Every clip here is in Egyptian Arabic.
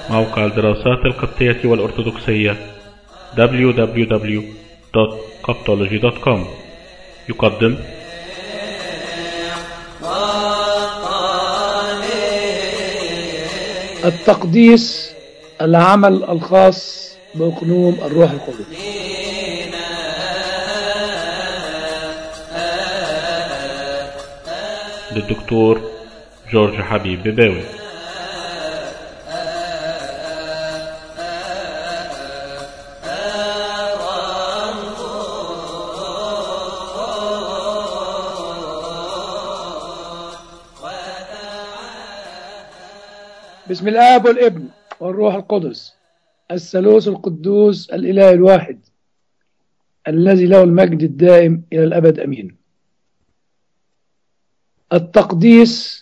موقع الدراسات القبطية والأرثوذكسية www.coptology.com يقدم التقديس العمل الخاص بأقنوم الروح القدس للدكتور جورج حبيب بباوي بسم الآب والابن والروح القدس الثالوث القدوس الإله الواحد الذي له المجد الدائم إلى الأبد أمين التقديس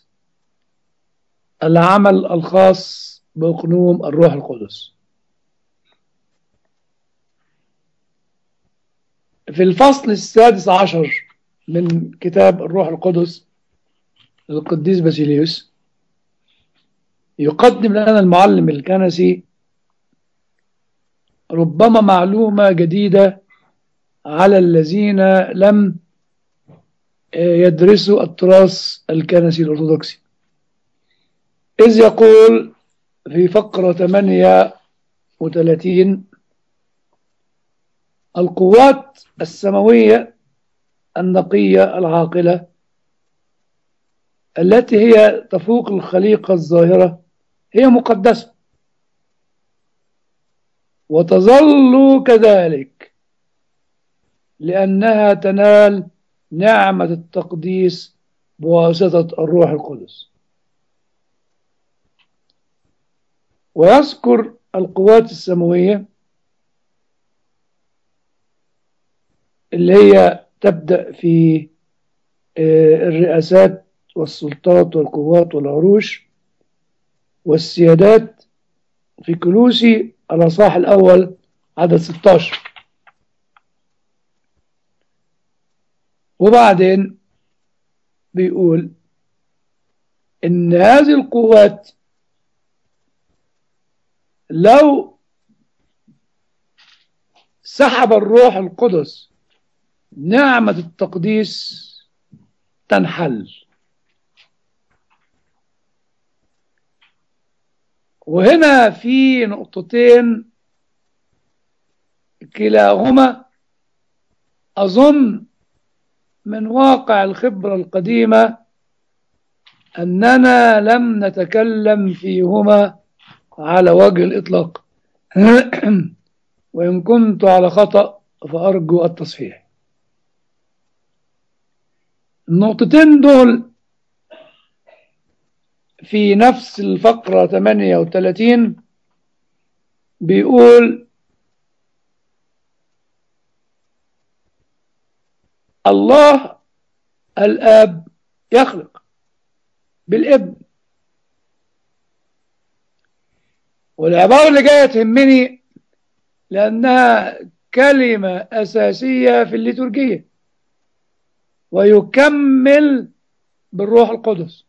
العمل الخاص بأقنوم الروح القدس في الفصل السادس عشر من كتاب الروح القدس للقديس باسيليوس يقدم لنا المعلم الكنسي ربما معلومة جديدة على الذين لم يدرسوا التراث الكنسي الأرثوذكسي إذ يقول في فقرة 38 القوات السماوية النقية العاقلة التي هي تفوق الخليقة الظاهرة هي مقدسة وتظل كذلك لأنها تنال نعمة التقديس بواسطة الروح القدس ويذكر القوات السماوية اللي هي تبدأ في الرئاسات والسلطات والقوات والعروش والسيادات في كلوسي الأصحاح الأول عدد 16 وبعدين بيقول إن هذه القوات لو سحب الروح القدس نعمة التقديس تنحل وهنا في نقطتين كلاهما أظن من واقع الخبرة القديمة أننا لم نتكلم فيهما على وجه الإطلاق وإن كنت على خطأ فأرجو التصحيح النقطتين دول في نفس الفقرة 38 بيقول الله الآب يخلق بالابن والعبارة اللي جاية تهمني لأنها كلمة أساسية في الليتورجية ويكمل بالروح القدس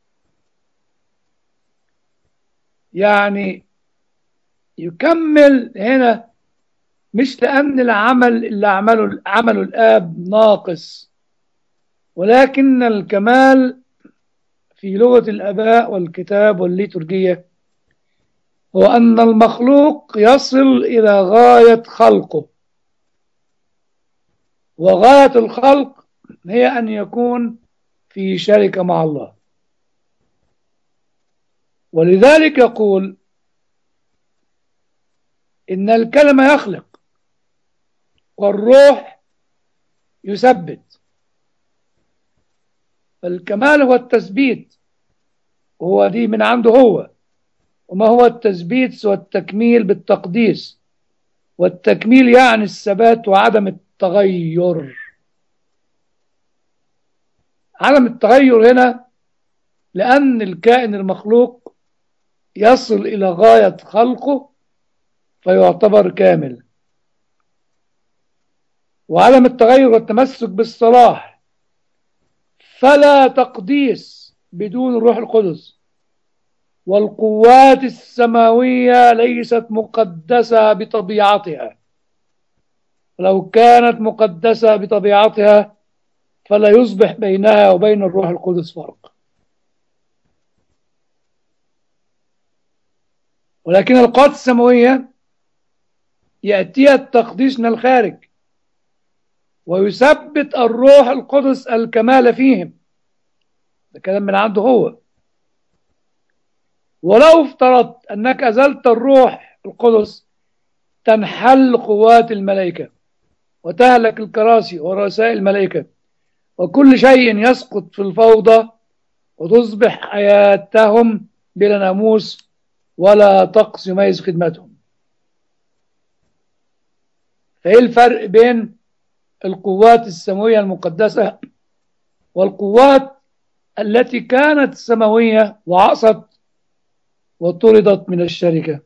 يعني يكمل هنا مش لأن العمل اللي عمله عمله الآب ناقص ولكن الكمال في لغة الآباء والكتاب والليتورجية هو أن المخلوق يصل إلى غاية خلقه وغاية الخلق هي أن يكون في شركة مع الله ولذلك يقول إن الكلمة يخلق والروح يثبت فالكمال هو التثبيت وهو دي من عنده هو وما هو التثبيت سوى التكميل بالتقديس والتكميل يعني الثبات وعدم التغير عدم التغير هنا لأن الكائن المخلوق يصل إلى غاية خلقه فيعتبر كامل وعدم التغير والتمسك بالصلاح فلا تقديس بدون الروح القدس والقوات السماوية ليست مقدسة بطبيعتها لو كانت مقدسة بطبيعتها فلا يصبح بينها وبين الروح القدس فرق ولكن القوات السماوية يأتيها التقديس من الخارج ويثبت الروح القدس الكمال فيهم ده كلام من عنده هو ولو افترضت أنك أزلت الروح القدس تنحل قوات الملائكة وتهلك الكراسي ورؤساء الملائكة وكل شيء يسقط في الفوضى وتصبح حياتهم بلا ناموس ولا طقس يميز خدمتهم فايه الفرق بين القوات السماوية المقدسة والقوات التي كانت سماوية وعصت وطردت من الشركة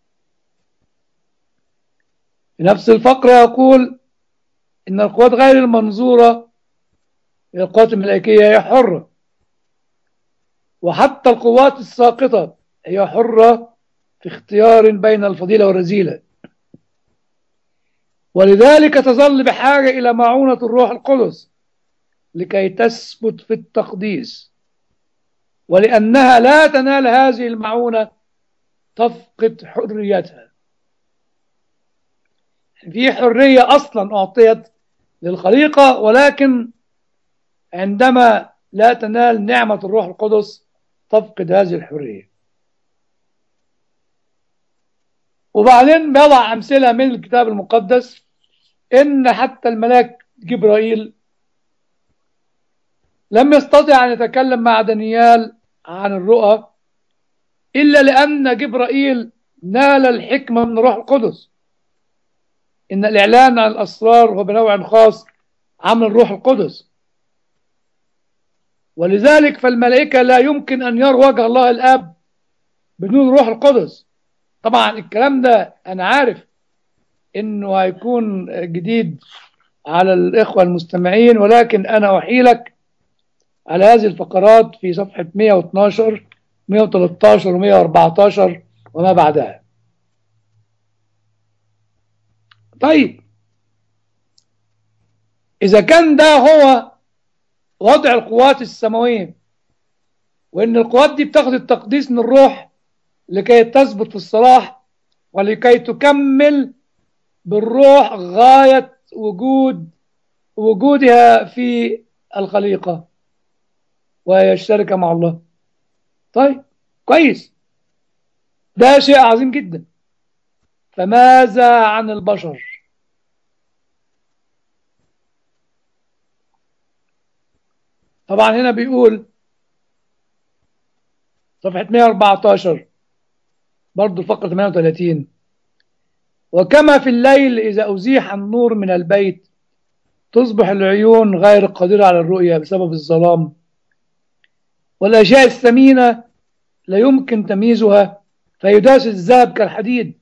في نفس الفقرة يقول إن القوات غير المنظورة هي القوات الملائكية هي حرة وحتى القوات الساقطة هي حرة في اختيار بين الفضيلة والرذيلة ولذلك تظل بحاجة إلى معونة الروح القدس لكي تثبت في التقديس ولأنها لا تنال هذه المعونة تفقد حريتها في حرية أصلا أعطيت للخليقة ولكن عندما لا تنال نعمة الروح القدس تفقد هذه الحرية وبعدين بيضع أمثلة من الكتاب المقدس إن حتى الملاك جبرائيل لم يستطع أن يتكلم مع دانيال عن الرؤى إلا لأن جبرائيل نال الحكمة من الروح القدس إن الإعلان عن الأسرار هو بنوع خاص عمل الروح القدس ولذلك فالملائكة لا يمكن أن يروا وجه الله الآب بدون الروح القدس طبعا الكلام ده أنا عارف إنه هيكون جديد على الإخوة المستمعين ولكن أنا أحيلك على هذه الفقرات في صفحة 112 113 و 114 وما بعدها طيب إذا كان ده هو وضع القوات السماوية وإن القوات دي بتاخد التقديس من الروح لكي تثبت في الصلاح ولكي تكمل بالروح غاية وجود وجودها في الخليقة وهي الشركة مع الله طيب كويس ده شيء عظيم جدا فماذا عن البشر طبعا هنا بيقول صفحة 114 برضو الفقرة 38 وكما في الليل إذا أزيح النور من البيت تصبح العيون غير قادرة على الرؤية بسبب الظلام والأشياء الثمينة لا يمكن تمييزها فيداس الذهب كالحديد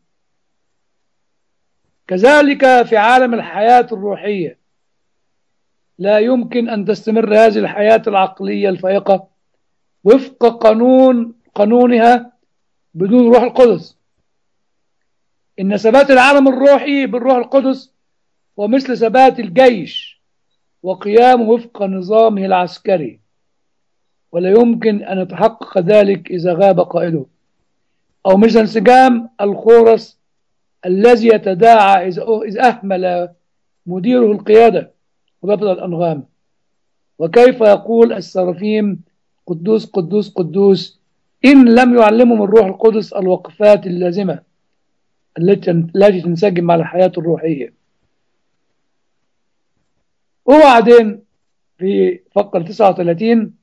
كذلك في عالم الحياة الروحية لا يمكن أن تستمر هذه الحياة العقلية الفائقة وفق قانون قانونها بدون روح القدس إن ثبات العالم الروحي بالروح القدس هو مثل ثبات الجيش وقيامه وفق نظامه العسكري ولا يمكن أن يتحقق ذلك إذا غاب قائده أو مثل انسجام الخورس الذي يتداعى إذا أهمل مديره القيادة وضبط الأنغام وكيف يقول السرافيم قدوس قدوس قدوس إن لم يعلمهم الروح القدس الوقفات اللازمة التي التي تنسجم مع الحياة الروحية وبعدين في فقرة 39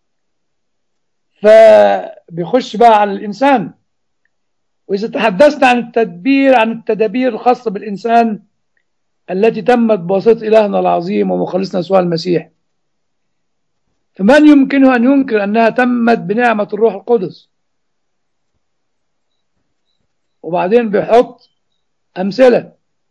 فبيخش بقى على الإنسان وإذا تحدثنا عن التدبير عن التدابير الخاصة بالإنسان التي تمت بواسطة إلهنا العظيم ومخلصنا يسوع المسيح فمن يمكنه أن ينكر أنها تمت بنعمة الروح القدس وبعدين بيحط أمثلة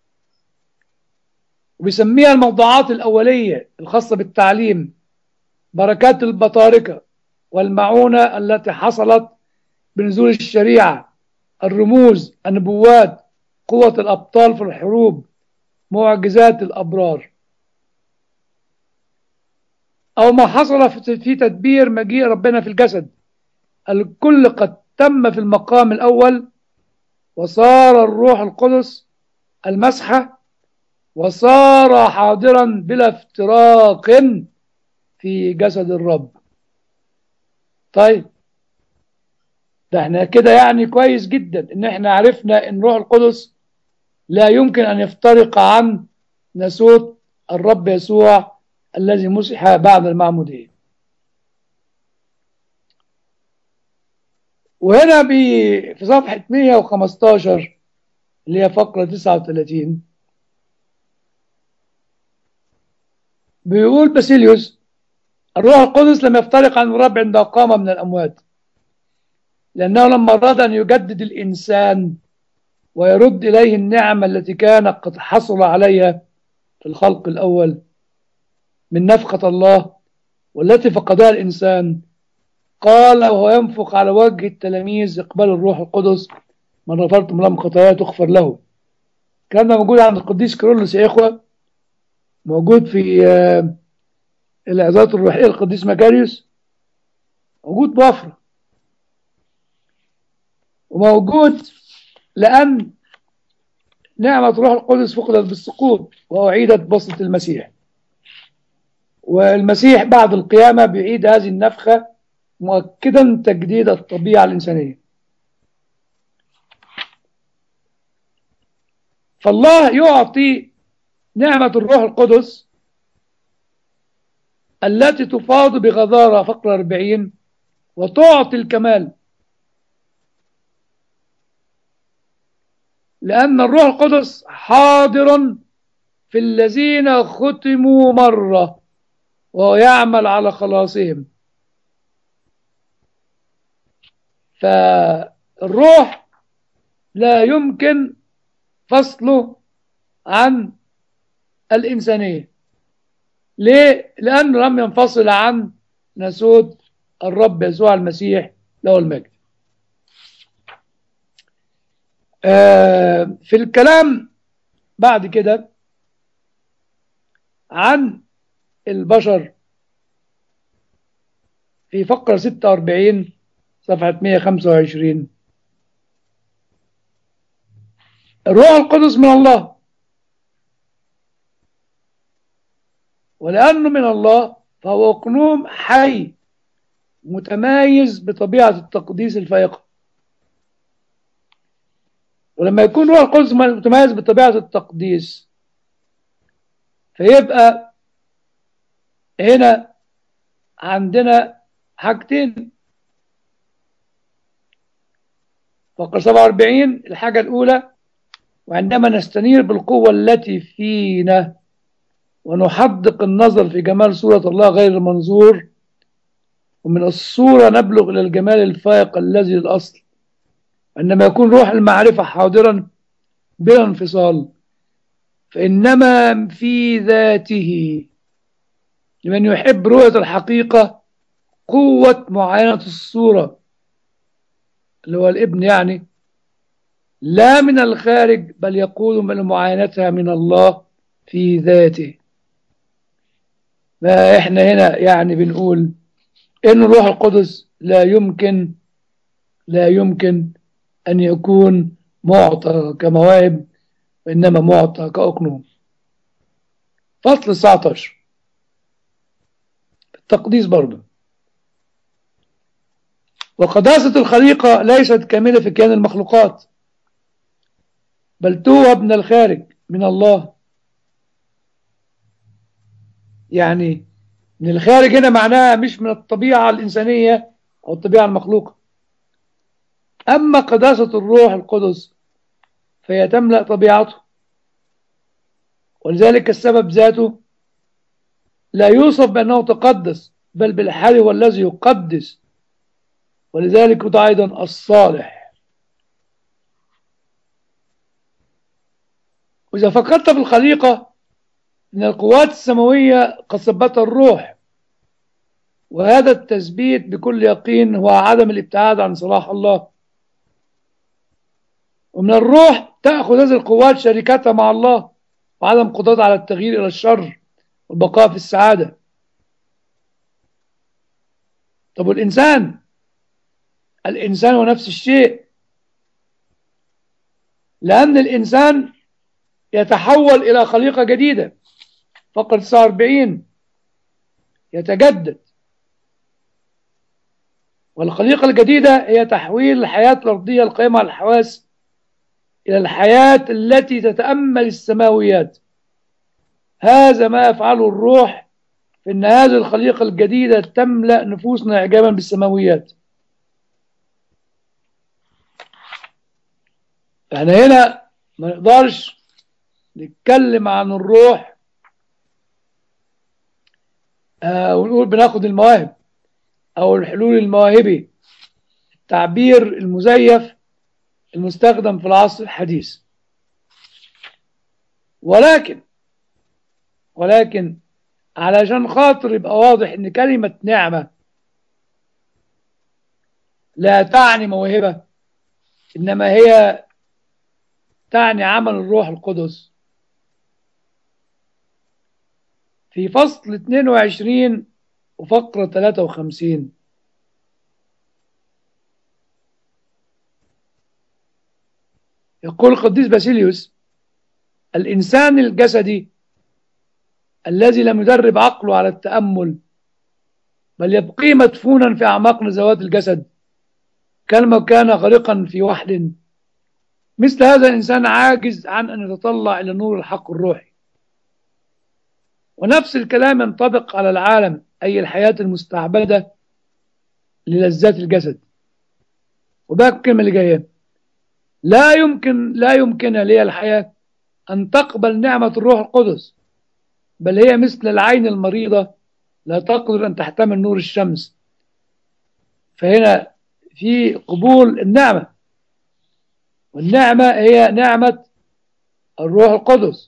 وبيسميها الموضوعات الأولية الخاصة بالتعليم بركات البطاركة والمعونة التي حصلت بنزول الشريعة الرموز النبوات قوة الأبطال في الحروب معجزات الأبرار أو ما حصل في تدبير مجيء ربنا في الجسد الكل قد تم في المقام الأول وصار الروح القدس المسحة وصار حاضرا بلا افتراق في جسد الرب طيب ده احنا كده يعني كويس جدا ان احنا عرفنا ان روح القدس لا يمكن ان يفترق عن نسوت الرب يسوع الذي مسح بعد المعمودية وهنا بي في صفحة 115 اللي هي فقرة 39 بيقول باسيليوس الروح القدس لم يفترق عن الرب عند قام من الأموات لأنه لما أراد أن يجدد الإنسان ويرد إليه النعمة التي كان قد حصل عليها في الخلق الأول من نفقة الله والتي فقدها الإنسان قال وهو ينفق على وجه التلاميذ إقبال الروح القدس من غفرتم لهم خطاياه تغفر له الكلام ده موجود عند القديس كيرلس يا إخوة موجود في العظات الروحية القديس مكاريوس موجود بوفرة وموجود لأن نعمة روح القدس فقدت بالسقوط وأعيدت بسطة المسيح والمسيح بعد القيامة بيعيد هذه النفخة مؤكدا تجديد الطبيعة الإنسانية فالله يعطي نعمة الروح القدس التي تفاض بغزارة فقرة 40 وتعطي الكمال لأن الروح القدس حاضر في الذين ختموا مرة وهو يعمل على خلاصهم فالروح لا يمكن فصله عن الإنسانية ليه؟ لأنه لم ينفصل عن نسوت الرب يسوع المسيح له المجد آه في الكلام بعد كده عن البشر في فقرة 46 صفحة 125 الروح القدس من الله ولأنه من الله فهو أقنوم حي متمايز بطبيعة التقديس الفائقة ولما يكون روح القدس متميز بطبيعة التقديس فيبقى هنا عندنا حاجتين فقرة 47 الحاجة الأولى وعندما نستنير بالقوة التي فينا ونحدق النظر في جمال صورة الله غير المنظور ومن الصورة نبلغ إلى الجمال الفائق الذي للأصل عندما يكون روح المعرفة حاضرا بلا انفصال فإنما في ذاته لمن يحب رؤية الحقيقة قوة معاينة الصورة اللي هو الابن يعني لا من الخارج بل يقول من معاينتها من الله في ذاته فإحنا هنا يعني بنقول إن الروح القدس لا يمكن لا يمكن أن يكون معطى كمواهب وإنما معطى كأقنوم فصل 19 التقديس برضه وقداسة الخليقة ليست كاملة في كيان المخلوقات بل توهب من الخارج من الله يعني من الخارج هنا معناها مش من الطبيعة الإنسانية أو الطبيعة المخلوقة أما قداسة الروح القدس فهي تملأ طبيعته ولذلك السبب ذاته لا يوصف بأنه تقدس بل بالحال هو الذي يقدس ولذلك يدعى أيضا الصالح وإذا فكرت في الخليقة من القوات السماوية قد ثبتها الروح وهذا التثبيت بكل يقين هو عدم الابتعاد عن صلاح الله ومن الروح تأخذ هذه القوات شركتها مع الله وعدم قدرتها على التغيير إلى الشر والبقاء في السعادة طب والإنسان الإنسان هو نفس الشيء لأن الإنسان يتحول إلى خليقة جديدة فقرة 49 يتجدد والخليقة الجديدة هي تحويل الحياة الأرضية القائمة على الحواس إلى الحياة التي تتأمل السماويات هذا ما يفعله الروح في أن هذه الخليقة الجديدة تملأ نفوسنا إعجابا بالسماويات احنا هنا ما نقدرش نتكلم عن الروح آه ونقول بناخد المواهب او الحلول المواهبي التعبير المزيف المستخدم في العصر الحديث ولكن ولكن علشان خاطر يبقى واضح ان كلمة نعمة لا تعني موهبة انما هي تعني عمل الروح القدس في فصل 22 وفقرة 53 يقول القديس باسيليوس الإنسان الجسدي الذي لم يدرب عقله على التأمل بل يبقي مدفونا في أعماق نزوات الجسد كلمة كان غرقا في وحل مثل هذا الإنسان عاجز عن أن يتطلع إلى نور الحق الروحي ونفس الكلام ينطبق على العالم أي الحياة المستعبدة للذات الجسد وبقى الكلمة اللي جاية لا يمكن لا يمكن لي الحياة أن تقبل نعمة الروح القدس بل هي مثل العين المريضة لا تقدر أن تحتمل نور الشمس فهنا في قبول النعمة والنعمة هي نعمة الروح القدس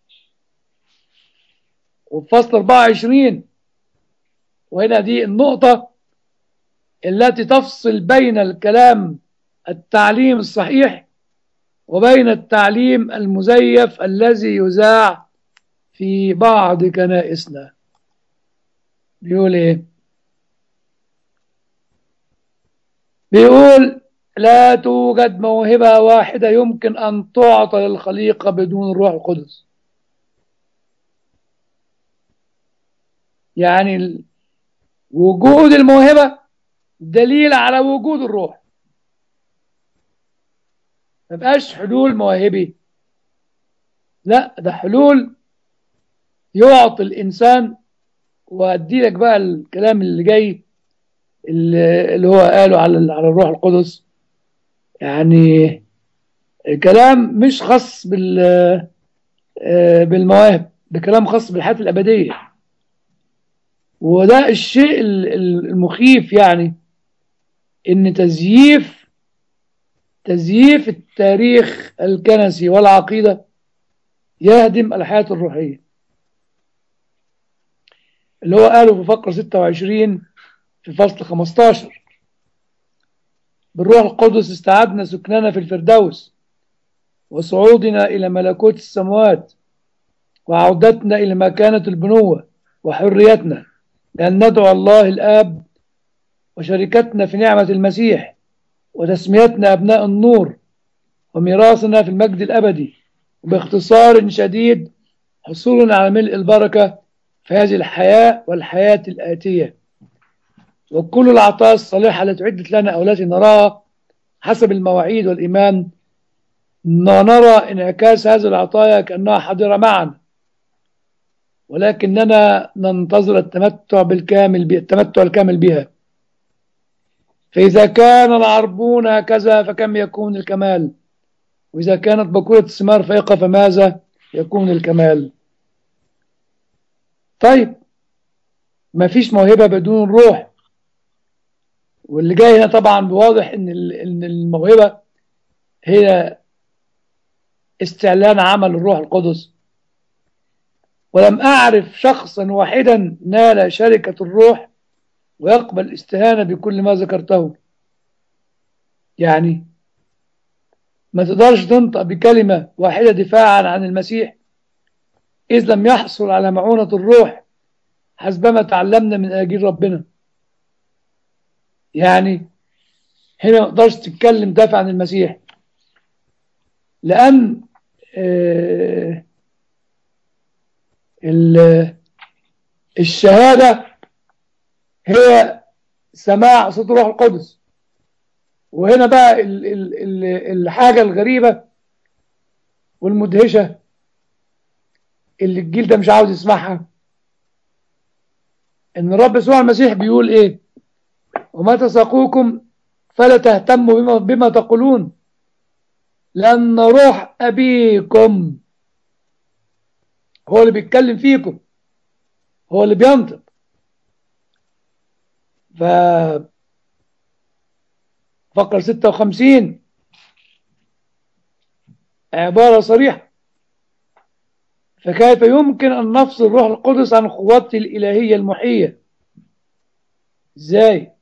وفي فصل 24 وهنا دي النقطة التي تفصل بين الكلام التعليم الصحيح وبين التعليم المزيف الذي يذاع في بعض كنائسنا بيقول ايه بيقول لا توجد موهبة واحدة يمكن أن تعطى للخليقة بدون الروح القدس يعني وجود الموهبة دليل على وجود الروح ما بقاش حلول مواهبي لا ده حلول يعطي الإنسان وأدي لك بقى الكلام اللي جاي اللي هو قاله على على الروح القدس يعني كلام مش خاص بال بالمواهب ده كلام خاص بالحياة الأبدية وده الشيء المخيف يعني ان تزييف تزييف التاريخ الكنسي والعقيدة يهدم الحياة الروحية اللي هو قاله في فقرة 26 في فصل 15 بالروح القدس استعدنا سكننا في الفردوس وصعودنا إلى ملكوت السماوات وعودتنا إلى مكانة البنوة وحريتنا لأن ندعو الله الآب وشركتنا في نعمة المسيح وتسميتنا أبناء النور وميراثنا في المجد الأبدي وباختصار شديد حصولنا على ملء البركة في هذه الحياة والحياة الآتية وكل العطايا الصالحة التي عدت لنا أو التي نراها حسب المواعيد والإيمان نرى انعكاس هذه العطايا كأنها حاضرة معنا ولكننا ننتظر التمتع بالكامل بي... التمتع الكامل بها فإذا كان العربون هكذا فكم يكون الكمال وإذا كانت بكورة الثمار فيقة فماذا يكون الكمال طيب ما فيش موهبة بدون روح واللي جاي هنا طبعا بواضح ان ان الموهبة هي استعلان عمل الروح القدس ولم أعرف شخصا واحدا نال شركة الروح ويقبل الاستهانة بكل ما ذكرته يعني ما تقدرش تنطق بكلمة واحدة دفاعا عن المسيح إذ لم يحصل على معونة الروح حسبما تعلمنا من أجير ربنا يعني هنا ما تقدرش تتكلم دافع عن المسيح لأن آه الشهادة هي سماع صوت الروح القدس وهنا بقى ال ال ال الحاجة الغريبة والمدهشة اللي الجيل ده مش عاوز يسمعها ان الرب يسوع المسيح بيقول ايه وما تساقوكم فلا تهتموا بما, بما تقولون لأن روح أبيكم هو اللي بيتكلم فيكم هو اللي بينطق ف فقر 56 عبارة صريحة فكيف يمكن أن نفصل الروح القدس عن قوته الإلهية المحية إزاي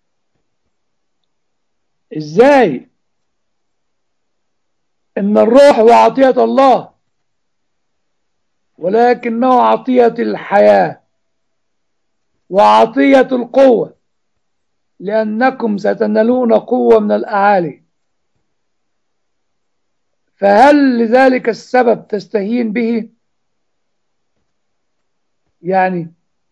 إزاي إن الروح هو عطية الله ولكنه عطية الحياة وعطية القوة لأنكم ستنالون قوة من الأعالي فهل لذلك السبب تستهين به يعني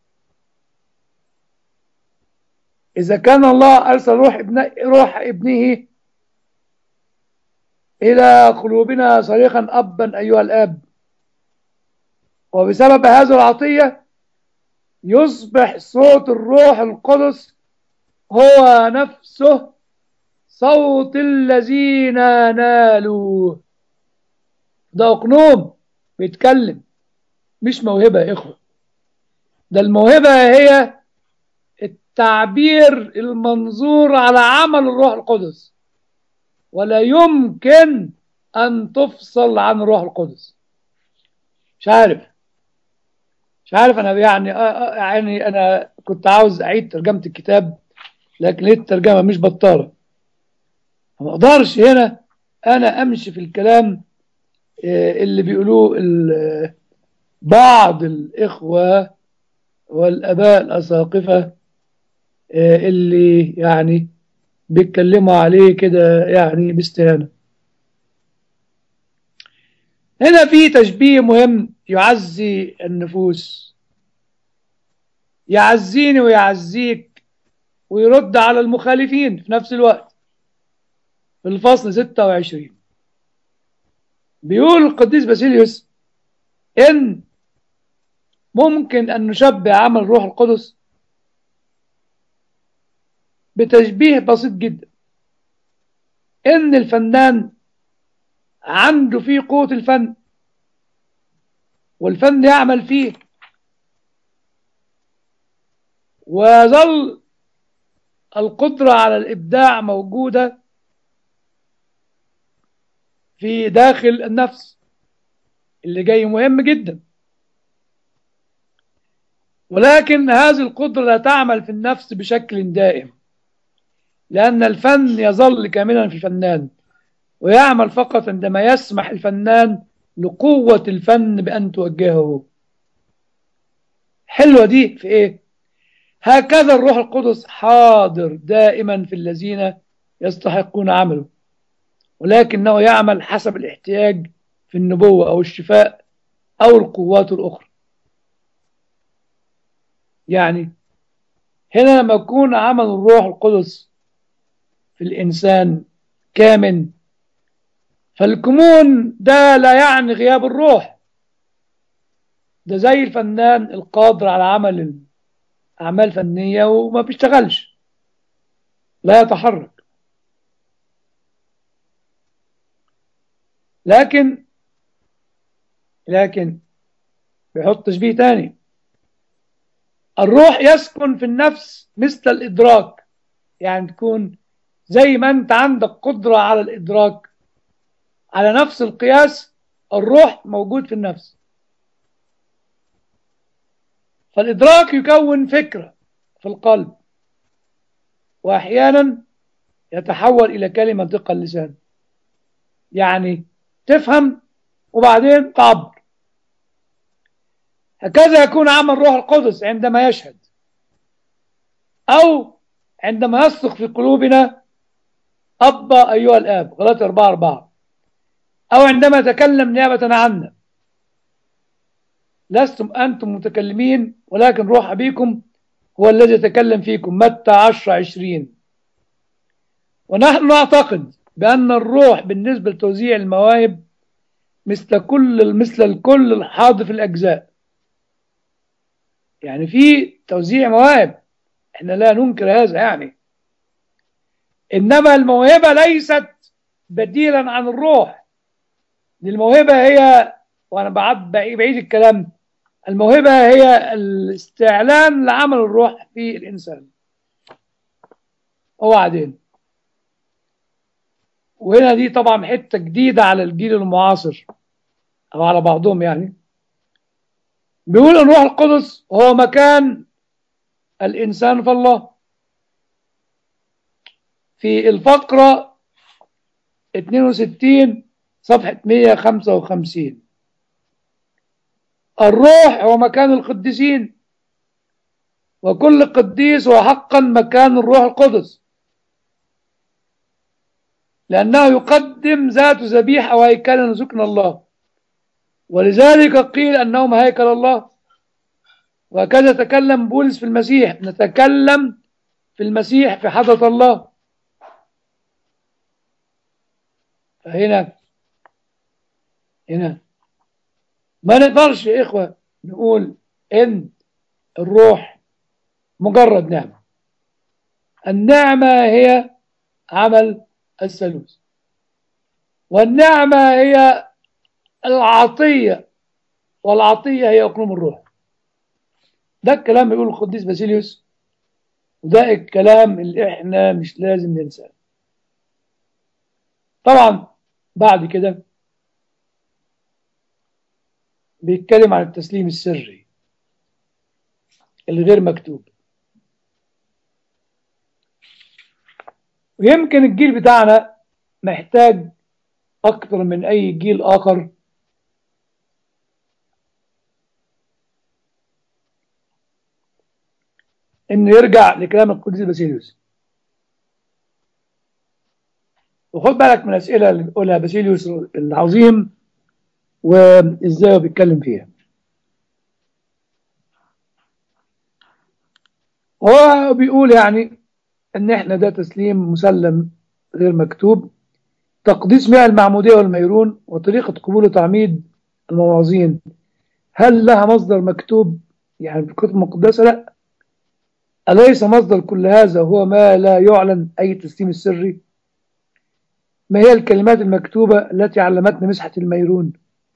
إذا كان الله أرسل روح, ابن روح ابنه إلى قلوبنا صريخا أبا أيها الآب وبسبب هذه العطية يصبح صوت الروح القدس هو نفسه صوت الذين نالوا ده أقنوم بيتكلم مش موهبة يا إخوة ده الموهبة هي التعبير المنظور على عمل الروح القدس ولا يمكن أن تفصل عن الروح القدس مش عارف مش عارف أنا يعني يعني أنا كنت عاوز أعيد ترجمة الكتاب لكن لقيت الترجمة مش بطالة ما أقدرش هنا أنا أمشي في الكلام اللي بيقولوه بعض الإخوة والأباء الأساقفة اللي يعني بيتكلموا عليه كده يعني باستهانة هنا في تشبيه مهم يعزي النفوس يعزيني ويعزيك ويرد على المخالفين في نفس الوقت في الفصل 26 بيقول القديس باسيليوس إن ممكن أن نشبه عمل الروح القدس بتشبيه بسيط جدا ان الفنان عنده فيه قوة الفن والفن يعمل فيه وظل القدرة على الإبداع موجودة في داخل النفس اللي جاي مهم جدا ولكن هذه القدرة لا تعمل في النفس بشكل دائم لأن الفن يظل كاملا في الفنان ويعمل فقط عندما يسمح الفنان لقوة الفن بأن توجهه حلوة دي في إيه هكذا الروح القدس حاضر دائما في الذين يستحقون عمله ولكنه يعمل حسب الاحتياج في النبوة أو الشفاء أو القوات الأخرى يعني هنا لما يكون عمل الروح القدس في الإنسان كامن فالكمون ده لا يعني غياب الروح ده زي الفنان القادر على عمل أعمال فنية وما بيشتغلش لا يتحرك لكن لكن بيحط تشبيه تاني الروح يسكن في النفس مثل الإدراك يعني تكون زي ما أنت عندك قدرة على الإدراك على نفس القياس الروح موجود في النفس فالإدراك يكون فكرة في القلب وأحيانا يتحول إلى كلمة تلقى اللسان يعني تفهم وبعدين تعبر هكذا يكون عمل روح القدس عندما يشهد أو عندما يصدق في قلوبنا أبا أيها الآب غلطة أربعة أربعة أو عندما يتكلم نيابة عنا لستم أنتم متكلمين ولكن روح أبيكم هو الذي يتكلم فيكم متى عشر عشرين ونحن نعتقد بأن الروح بالنسبة لتوزيع المواهب مثل كل مثل الكل الحاضر في الأجزاء يعني في توزيع مواهب احنا لا ننكر هذا يعني إنما الموهبة ليست بديلا عن الروح الموهبة هي وأنا بعد بعيد الكلام الموهبة هي الاستعلان لعمل الروح في الإنسان وبعدين وهنا دي طبعا حتة جديدة على الجيل المعاصر أو على بعضهم يعني بيقول الروح القدس هو مكان الإنسان في الله في الفقرة 62 صفحة 155 الروح هو مكان القديسين وكل قديس هو حقا مكان الروح القدس لأنه يقدم ذات ذبيحة وهيكلا لسكن الله ولذلك قيل أنهم هيكل الله وهكذا تكلم بولس في المسيح نتكلم في المسيح في حضرة الله فهنا هنا ما نقدرش يا إخوة نقول إن الروح مجرد نعمة النعمة هي عمل الثالوث والنعمة هي العطية والعطية هي أقلوم الروح ده الكلام بيقول القديس باسيليوس وده الكلام اللي احنا مش لازم ننساه طبعا بعد كده بيتكلم عن التسليم السري الغير مكتوب ويمكن الجيل بتاعنا محتاج أكتر من أي جيل آخر إنه يرجع لكلام القديس باسيليوس وخد بالك من الأسئلة اللي بيقولها باسيليوس العظيم وإزاي هو بيتكلم فيها هو بيقول يعني ان احنا ده تسليم مسلم غير مكتوب تقديس مياه المعمودية والميرون وطريقة قبول وتعميد المواعظين هل لها مصدر مكتوب يعني في الكتب المقدسة لا أليس مصدر كل هذا هو ما لا يعلن أي تسليم السري ما هي الكلمات المكتوبة التي علمتنا مسحة الميرون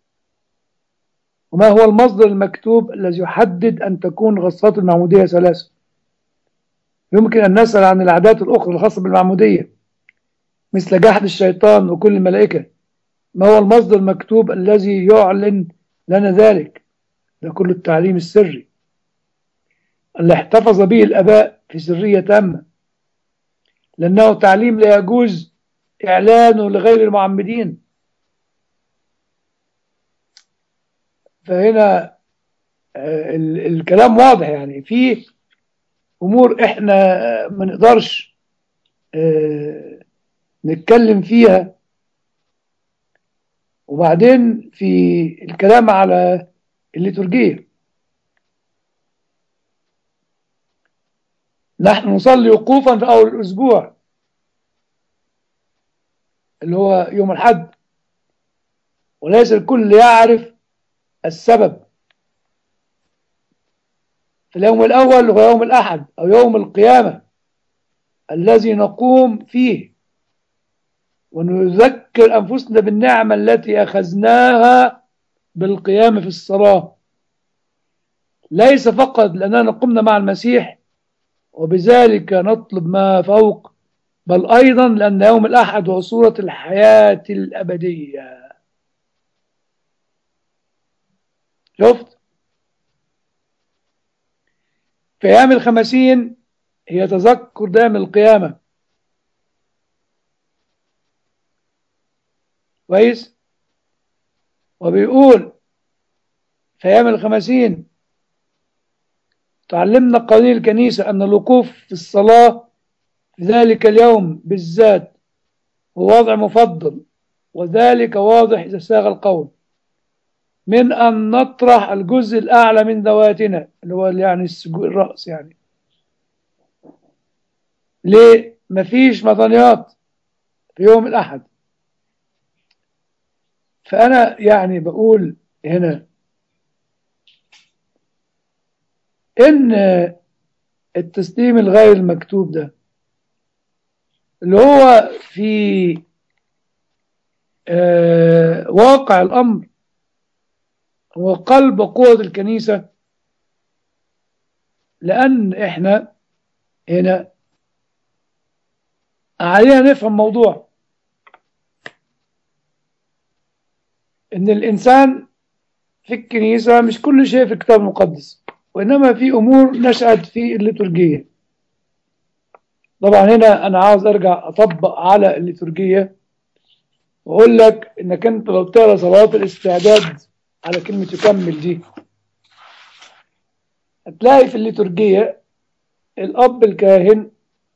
وما هو المصدر المكتوب الذي يحدد أن تكون غصات المعمودية ثلاثة يمكن أن نسأل عن العادات الأخرى الخاصة بالمعمودية مثل جحد الشيطان وكل الملائكة ما هو المصدر المكتوب الذي يعلن لنا ذلك ده كل التعليم السري اللي احتفظ به الآباء في سرية تامة لأنه تعليم لا يجوز إعلانه لغير المعمدين فهنا الكلام واضح يعني في امور احنا ما نقدرش اه نتكلم فيها وبعدين في الكلام على الليتورجية نحن نصلي وقوفا في اول الاسبوع اللي هو يوم الحد وليس الكل يعرف السبب في اليوم الأول هو يوم الأحد أو يوم القيامة الذي نقوم فيه ونذكر أنفسنا بالنعمة التي أخذناها بالقيام في الصلاة ليس فقط لأننا قمنا مع المسيح وبذلك نطلب ما فوق بل أيضا لأن يوم الأحد هو صورة الحياة الأبدية شفت في أيام الخمسين هي تذكر دائم القيامة كويس وبيقول في أيام الخمسين تعلمنا قوانين الكنيسة أن الوقوف في الصلاة في ذلك اليوم بالذات هو وضع مفضل وذلك واضح إذا ساغ القول من أن نطرح الجزء الأعلى من ذواتنا اللي هو يعني الرأس يعني ليه مفيش مطنيات في يوم الأحد فأنا يعني بقول هنا إن التسليم الغير المكتوب ده اللي هو في آه واقع الأمر هو قلب قوة الكنيسة لأن إحنا هنا علينا نفهم موضوع إن الإنسان في الكنيسة مش كل شيء في الكتاب المقدس وإنما في أمور نشأت في الليتورجية طبعا هنا أنا عاوز أرجع أطبق على الليتورجية وأقول لك إنك أنت لو بتقرا صلاة الاستعداد على كلمة يكمل دي هتلاقي في الليتورجية الأب الكاهن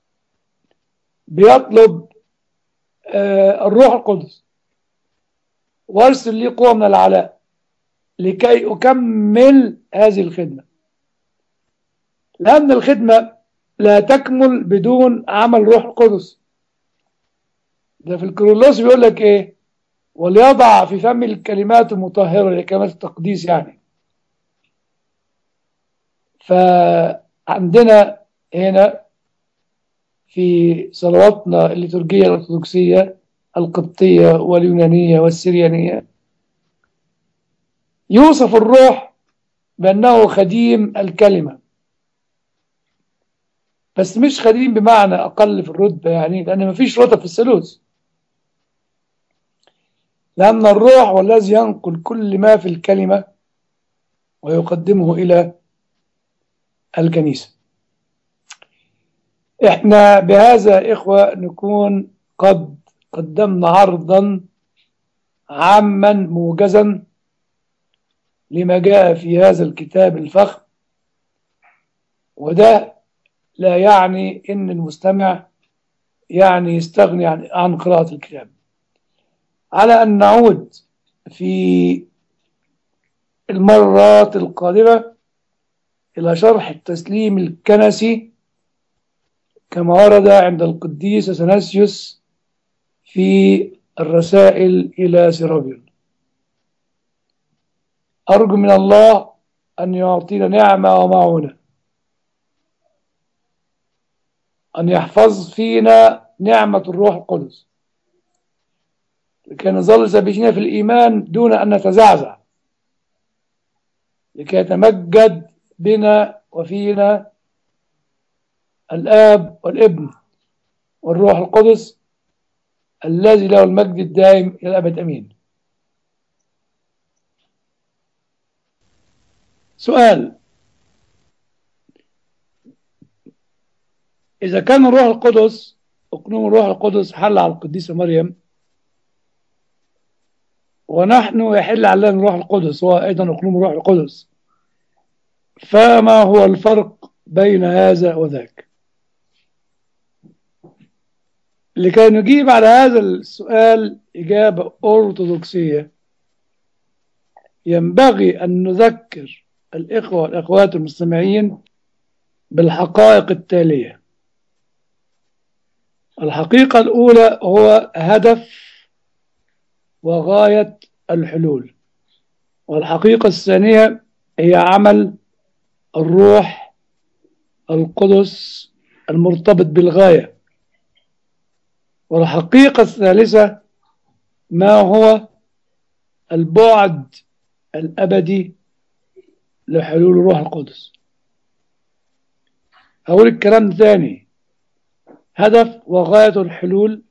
بيطلب آه الروح القدس وارسل لي قوة من العلاء لكي أكمل هذه الخدمة لأن الخدمة لا تكمل بدون عمل روح القدس ده في الكرولوس بيقول لك ايه وليضع في فم الكلمات المطهرة لكلمات التقديس يعني فعندنا هنا في صلواتنا الليتورجية الأرثوذكسية القبطية واليونانية والسريانية يوصف الروح بأنه خديم الكلمة بس مش خديم بمعنى أقل في الرتبة يعني لأن مفيش رتب في الثالوث لأن الروح هو الذي ينقل كل ما في الكلمة ويقدمه إلى الكنيسة احنا بهذا إخوة نكون قد قدمنا عرضا عاما موجزا لما جاء في هذا الكتاب الفخم وده لا يعني ان المستمع يعني يستغني عن عن قراءة الكتاب على ان نعود في المرات القادمة الى شرح التسليم الكنسي كما ورد عند القديس اثناسيوس في الرسائل الى سيرابيون أرجو من الله أن يعطينا نعمة ومعونة أن يحفظ فينا نعمة الروح القدس لكي نظل ثابتين في الإيمان دون أن نتزعزع لكي يتمجد بنا وفينا الآب والابن والروح القدس الذي له المجد الدائم إلى الأبد أمين سؤال إذا كان الروح القدس أقنوم الروح القدس حل على القديسة مريم ونحن يحل علينا الروح القدس هو أيضا أقنوم الروح القدس فما هو الفرق بين هذا وذاك لكي نجيب على هذا السؤال إجابة أرثوذكسية ينبغي أن نذكر الإخوة والأخوات المستمعين بالحقائق التالية الحقيقة الأولى هو هدف وغاية الحلول والحقيقة الثانية هي عمل الروح القدس المرتبط بالغاية والحقيقة الثالثة ما هو البعد الأبدي لحلول الروح القدس أقول الكلام ثاني هدف وغاية الحلول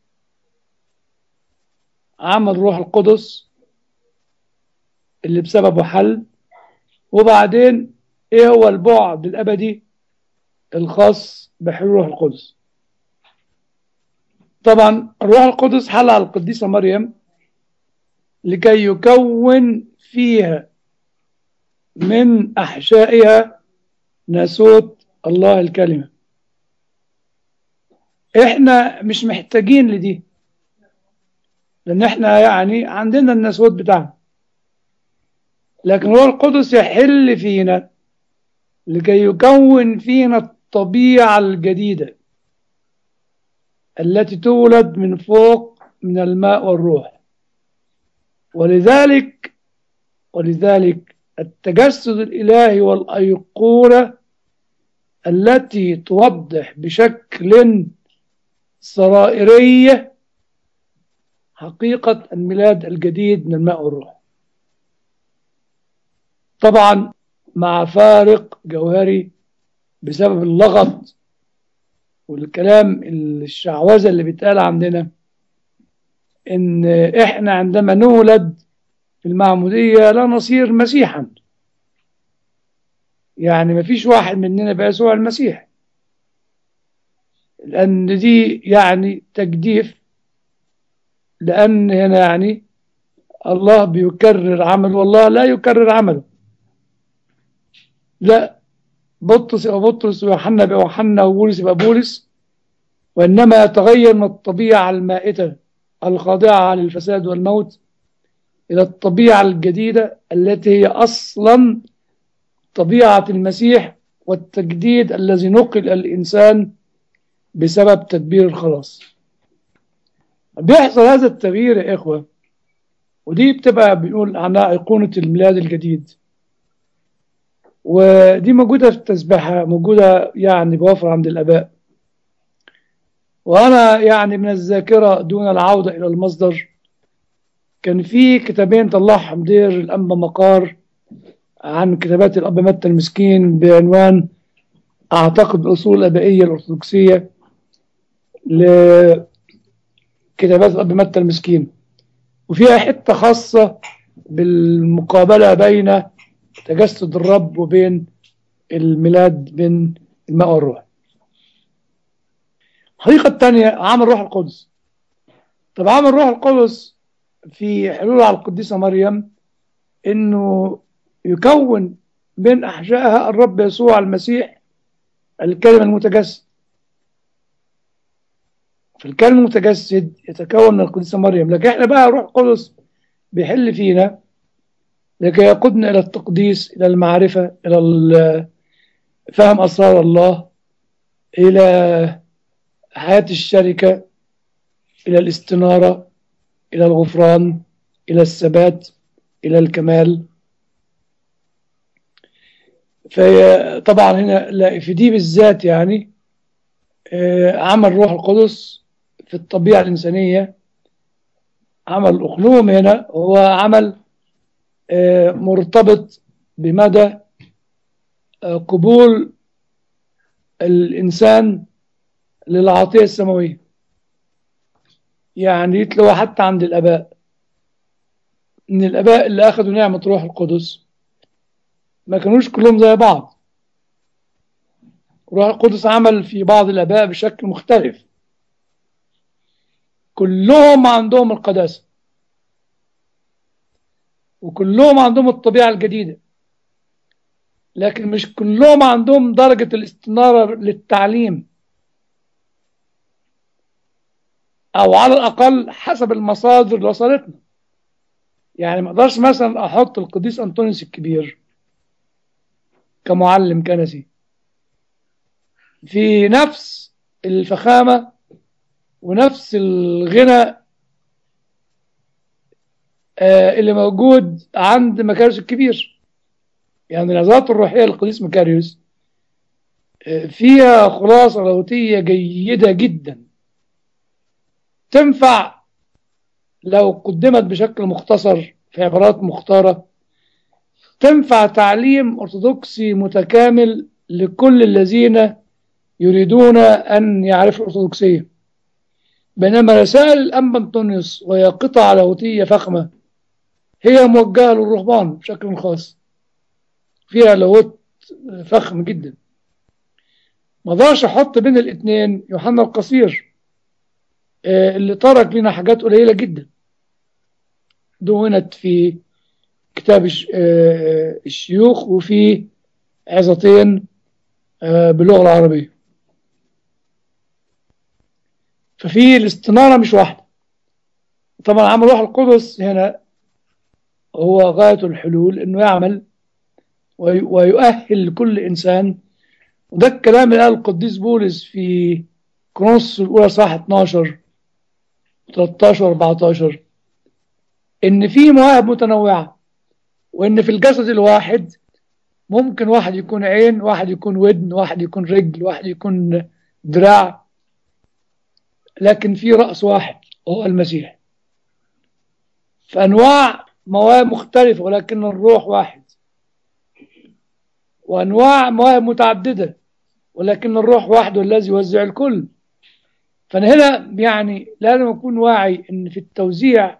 عمل الروح القدس اللي بسببه حل وبعدين ايه هو البعد الأبدي الخاص بحلول الروح القدس طبعا الروح القدس حل على القديسة مريم لكي يكون فيها من أحشائها ناسوت الله الكلمة احنا مش محتاجين لدي لان احنا يعني عندنا الناسوت بتاعنا لكن هو القدس يحل فينا لكي يكون فينا الطبيعة الجديدة التي تولد من فوق من الماء والروح ولذلك ولذلك التجسد الإلهي والأيقونة التي توضح بشكل سرائرية حقيقة الميلاد الجديد من الماء والروح طبعا مع فارق جوهري بسبب اللغط والكلام الشعوذة اللي بيتقال عندنا ان احنا عندما نولد في المعمودية لا نصير مسيحا يعني ما فيش واحد مننا بقى يسوع المسيح لأن دي يعني تجديف لأن هنا يعني الله بيكرر عمله والله لا يكرر عمله لا بطرس يبقى بطرس ويوحنا يبقى يوحنا وبولس يبقى بولس وإنما يتغير من الطبيعة المائتة الخاضعة للفساد والموت إلى الطبيعة الجديدة التي هي أصلا طبيعة المسيح والتجديد الذي نقل الإنسان بسبب تدبير الخلاص بيحصل هذا التغيير يا إخوة ودي بتبقى بنقول عنها أيقونة الميلاد الجديد ودي موجودة في التسبيحة موجودة يعني بوفر عند الآباء وأنا يعني من الذاكرة دون العودة إلى المصدر كان في كتابين طلعهم دير الأنبا مقار عن كتابات الأب متى المسكين بعنوان أعتقد الأصول الآبائية الأرثوذكسية لكتابات الأب متى المسكين وفيها حتة خاصة بالمقابلة بين تجسد الرب وبين الميلاد بين الماء والروح الحقيقة الثانية عمل روح القدس طب عمل روح القدس في حلول على القديسة مريم انه يكون من احشائها الرب يسوع المسيح الكلمة المتجسد في الكلمة المتجسد يتكون من القديسة مريم لكن احنا بقى روح القدس بيحل فينا لكي يقودنا إلى التقديس إلى المعرفة إلى فهم أسرار الله إلى حياة الشركة إلى الاستنارة إلى الغفران إلى الثبات إلى الكمال فطبعا هنا في دي بالذات يعني عمل روح القدس في الطبيعة الإنسانية عمل الأقلوم هنا هو عمل مرتبط بمدى قبول الإنسان للعطية السماوية يعني يتلوى حتى عند الآباء إن الآباء اللي أخذوا نعمة روح القدس ما كانوش كلهم زي بعض روح القدس عمل في بعض الآباء بشكل مختلف كلهم عندهم القداسة وكلهم عندهم الطبيعة الجديدة لكن مش كلهم عندهم درجة الاستنارة للتعليم أو على الأقل حسب المصادر اللي وصلتنا يعني ما اقدرش مثلا أحط القديس أنطونيوس الكبير كمعلم كنسي في نفس الفخامة ونفس الغنى اللي موجود عند مكاريوس الكبير يعني العظات الروحية للقديس مكاريوس فيها خلاصة لاهوتية جيدة جدا تنفع لو قدمت بشكل مختصر في عبارات مختارة تنفع تعليم أرثوذكسي متكامل لكل الذين يريدون أن يعرفوا الأرثوذكسية بينما رسائل الأنبا أنطونيوس وهي قطع لاهوتية فخمة هي موجهة للرهبان بشكل خاص فيها لاهوت فخم جدا ما اقدرش احط بين الاثنين يوحنا القصير آه، اللي ترك لنا حاجات قليله جدا دونت في كتاب الش- آه، الشيوخ وفي عظتين آه، باللغه العربيه ففي الاستناره مش واحده طبعا عمل روح القدس هنا هو غايه الحلول انه يعمل وي- ويؤهل كل انسان وده الكلام اللي قاله القديس بولس في كرونس الاولى صح 12 13 14 ان في مواهب متنوعه وان في الجسد الواحد ممكن واحد يكون عين واحد يكون ودن واحد يكون رجل واحد يكون دراع لكن في رأس واحد وهو المسيح فأنواع مواهب مختلفة ولكن الروح واحد وأنواع مواهب متعددة ولكن الروح واحد الذي يوزع الكل فأنا هنا يعني لازم أكون واعي إن في التوزيع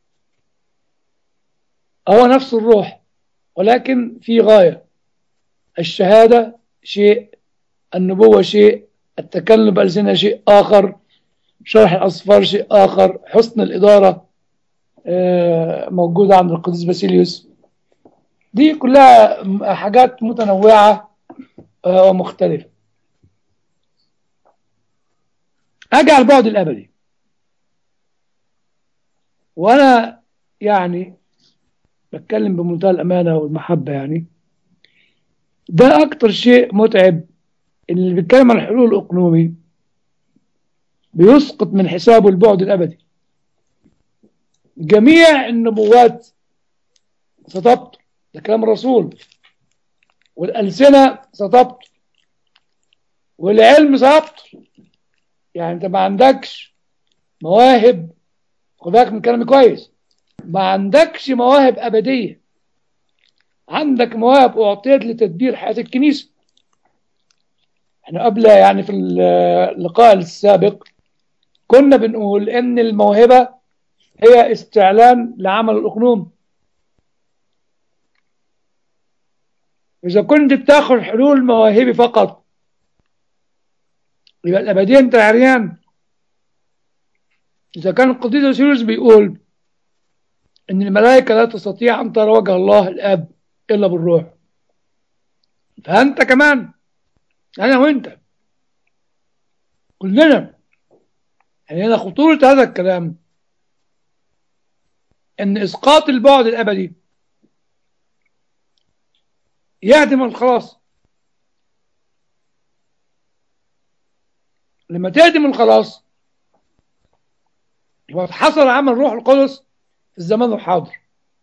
هو نفس الروح ولكن في غاية الشهادة شيء النبوة شيء التكلم بألسنة شيء آخر شرح الأصفار شيء آخر حسن الإدارة آه، موجودة عند القديس باسيليوس دي كلها م- حاجات متنوعة آه، ومختلفة أجي على البعد الأبدي وأنا يعني بتكلم بمنتهى الأمانة والمحبة يعني ده أكتر شيء متعب إن اللي بيتكلم عن الحلول الأقنومي بيسقط من حسابه البعد الأبدي جميع النبوات ستبطل ده كلام الرسول والألسنة ستبطل والعلم سيبطل يعني أنت ما عندكش مواهب خد بالك من كلامي كويس ما عندكش مواهب أبدية عندك مواهب أعطيت لتدبير حياة الكنيسة احنا قبل يعني في اللقاء السابق كنا بنقول ان الموهبة هي استعلان لعمل الأقنوم إذا كنت بتاخد حلول مواهبي فقط يبقى الأبدية أنت عريان إذا كان القديس يوسيوس بيقول إن الملائكة لا تستطيع أن ترى وجه الله الآب إلا بالروح فأنت كمان أنا وأنت كلنا يعني هنا خطورة هذا الكلام إن إسقاط البعد الأبدي يهدم الخلاص لما تهدم الخلاص يبقى حصل عمل روح القدس في الزمان الحاضر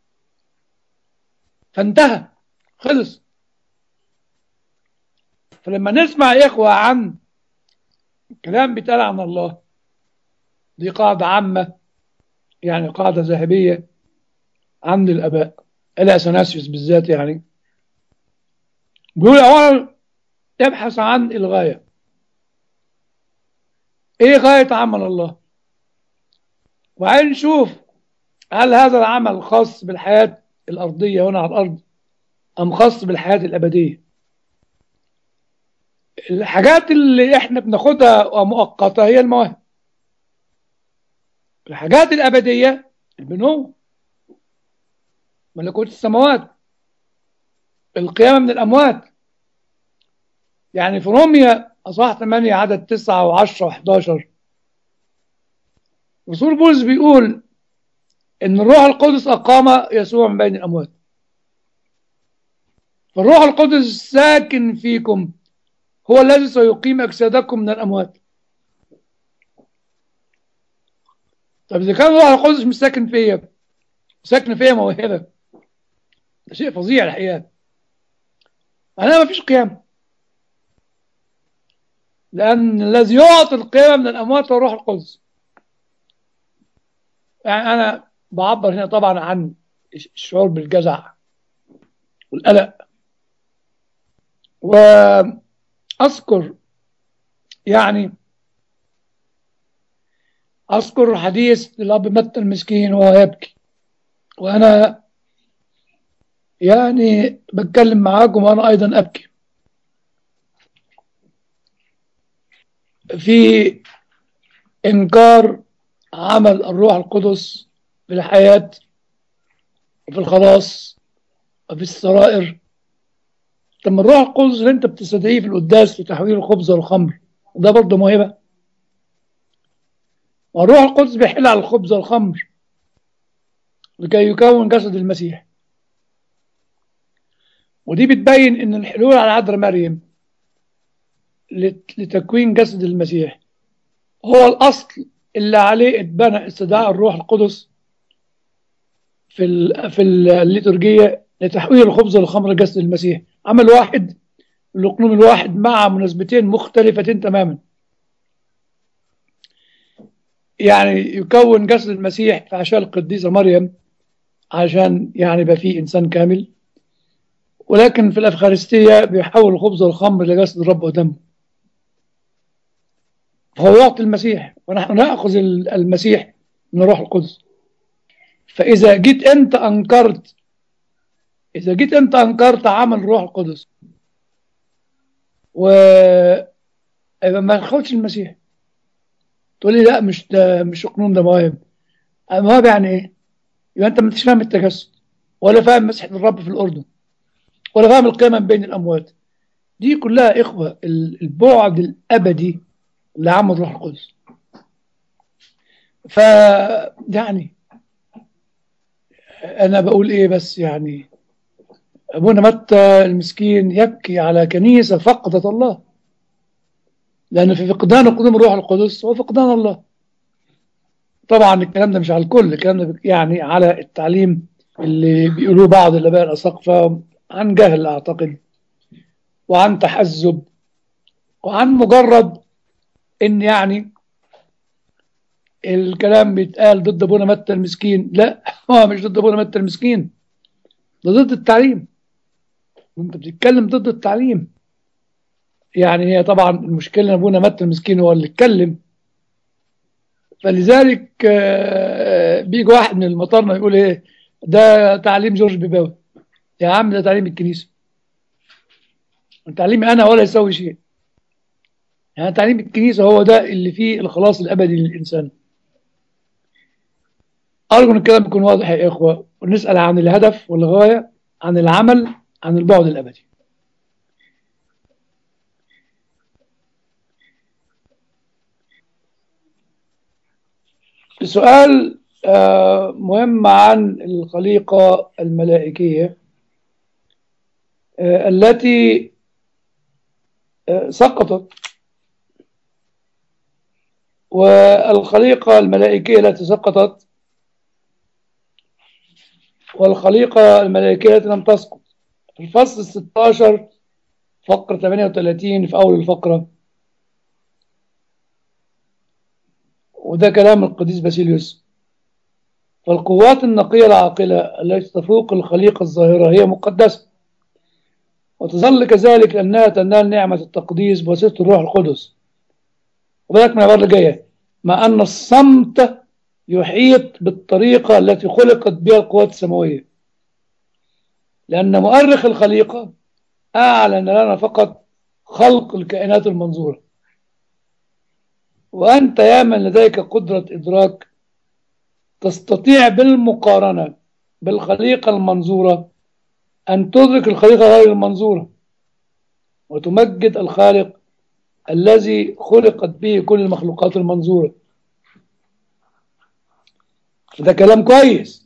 فانتهى خلص فلما نسمع يا إخوة عن كلام بيتقال عن الله دي قاعدة عامة يعني قاعدة ذهبية عند الآباء إلى أثناسيوس بالذات يعني بيقول أولا ابحث عن الغاية إيه غاية عمل الله وعين نشوف هل هذا العمل خاص بالحياة الأرضية هنا على الأرض أم خاص بالحياة الأبدية الحاجات اللي احنا بناخدها مؤقتة هي المواهب الحاجات الأبدية البنوة ملكوت السماوات القيامة من الأموات يعني في روميا أصحاح 8 عدد 9 و10 و11 رسول بولس بيقول إن الروح القدس أقام يسوع من بين الأموات فالروح القدس الساكن فيكم هو الذي سيقيم أجسادكم من الأموات طب إذا كان الروح القدس مش ساكن فيا ساكن فيا موهبة ده شيء فظيع الحقيقة أنا ما فيش قيامة لأن الذي يعطي القيامة من الأموات هو الروح القدس يعني أنا بعبر هنا طبعا عن الشعور بالجزع والقلق وأذكر يعني أذكر حديث للأب متى المسكين وهو يبكي وأنا يعني بتكلم معاكم وأنا أيضا أبكي في إنكار عمل الروح القدس في الحياة وفي الخلاص وفي السرائر طب ما الروح القدس اللي انت بتستدعيه في القداس في تحويل الخبز والخمر ده برضه موهبة والروح القدس بيحل على الخبز والخمر لكي يكون جسد المسيح ودي بتبين ان الحلول على عذراء مريم لت- لتكوين جسد المسيح هو الاصل اللي عليه اتبنى استدعاء الروح القدس في ال- في الليتورجيه لتحويل الخبز والخمر جسد المسيح عمل واحد الأقنوم الواحد مع مناسبتين مختلفتين تماما يعني يكون جسد المسيح في عشاء القديسة مريم عشان يعني يبقى فيه إنسان كامل ولكن في الأفخارستية بيحول الخبز والخمر لجسد الرب ودمه فهو يعطي المسيح ونحن نأخذ المسيح من الروح القدس فإذا جيت أنت أنكرت إذا جيت أنت أنكرت عمل الروح القدس و يبقى ما تاخدش المسيح تقول لي لا مش ده مش قانون ده مواهب مواهب يعني ايه؟ يبقى انت ما انتش فاهم التجسد ولا فاهم مسحة الرب في الأردن ولا فاهم القيامة بين الأموات دي كلها إخوة ال- البعد الأبدي اللي عمل الروح القدس ف يعني أنا بقول إيه بس يعني أبونا متى المسكين يبكي على كنيسة فقدت الله لأن في فقدان قدوم الروح القدس هو فقدان الله طبعا الكلام ده مش على الكل الكلام ده يعني على التعليم اللي بيقولوه بعض الآباء الأساقفة عن جهل أعتقد وعن تحزب وعن مجرد إن يعني الكلام بيتقال ضد أبونا متى المسكين لا هو مش ضد أبونا متى المسكين ده ضد التعليم وانت بتتكلم ضد التعليم يعني هي طبعا المشكلة ان ابونا متى المسكين هو اللي اتكلم فلذلك آه، بيجي واحد من المطارنة يقول ايه ده تعليم جورج بيباوي يا عم ده تعليم الكنيسة تعليمي انا ولا يسوي شيء يعني تعليم الكنيسة هو ده اللي فيه الخلاص الابدي للانسان ارجو ان الكلام يكون واضح يا اخوة ونسأل عن الهدف والغاية عن العمل عن البعد الابدي سؤال آه، مهم عن الخليقة الملائكية آه، التي آه، سقطت والخليقة الملائكية التي سقطت والخليقة الملائكية التي لم تسقط في الفصل ال 16 فقرة 38 في أول الفقرة وده كلام القديس باسيليوس فالقوات النقية العاقلة التي تفوق الخليقة الظاهرة هي مقدسة وتظل كذلك لأنها تنال نعمة التقديس بواسطة الروح القدس وبالك من العبارة اللي جاية مع أن الصمت يحيط بالطريقة التي خلقت بها القوات السماوية لأن مؤرخ الخليقة أعلن لنا فقط خلق الكائنات المنظورة وأنت يا من لديك قدرة إدراك تستطيع بالمقارنة بالخليقة المنظورة أن تدرك الخليقة غير المنظورة وتمجد الخالق الذي خلقت به كل المخلوقات المنظورة ده كلام كويس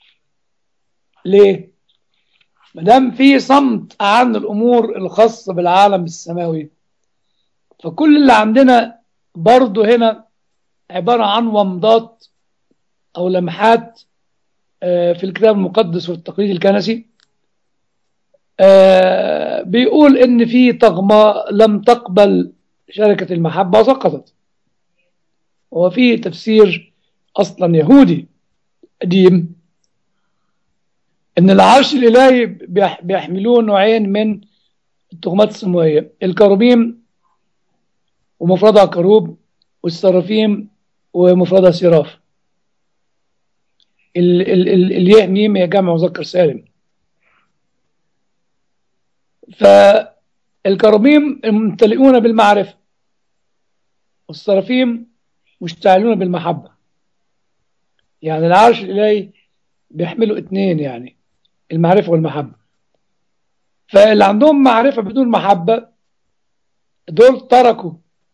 ليه؟ مدام في صمت عن الأمور الخاصة بالعالم السماوي فكل اللي عندنا برضه هنا عبارة عن ومضات أو لمحات آه، في الكتاب المقدس والتقليد الكنسي آه، بيقول إن في طغمة لم تقبل شركة المحبة وسقطت وفي تفسير أصلا يهودي قديم إن العرش الإلهي بيح- بيحملوه نوعين من التهمات السماوية الكروبيم ومفردها كروب والسرافيم ومفردها سراف ال ال ال الياء ميم هي جمع مذكر سالم فالكروبيم ممتلئون بالمعرفة والصرافيم مشتعلون بالمحبة يعني العرش الإلهي بيحملوا اتنين يعني المعرفة والمحبة فاللي عندهم معرفة بدون محبة دول تركوا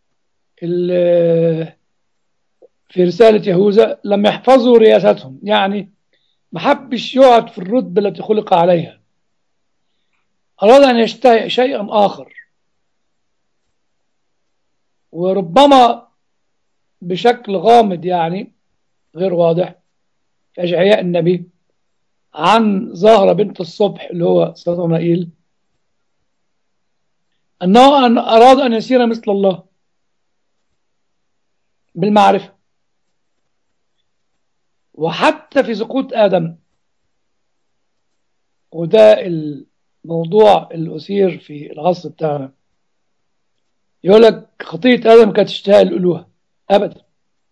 ال- في رسالة يهوذا لم يحفظوا رياستهم يعني ما حبش يقعد في الرتبة التي خلق عليها أراد أن يشتهي شيئا آخر وربما بشكل غامض يعني غير واضح في أشعياء النبي عن زهرة بنت الصبح اللي هو صدمائيل أنه أن أراد أن يصير مثل الله بالمعرفة وحتى في سقوط آدم وده الموضوع اللي أثير في العصر بتاعنا يقول لك خطية آدم كانت اشتهاء الألوهة أبدا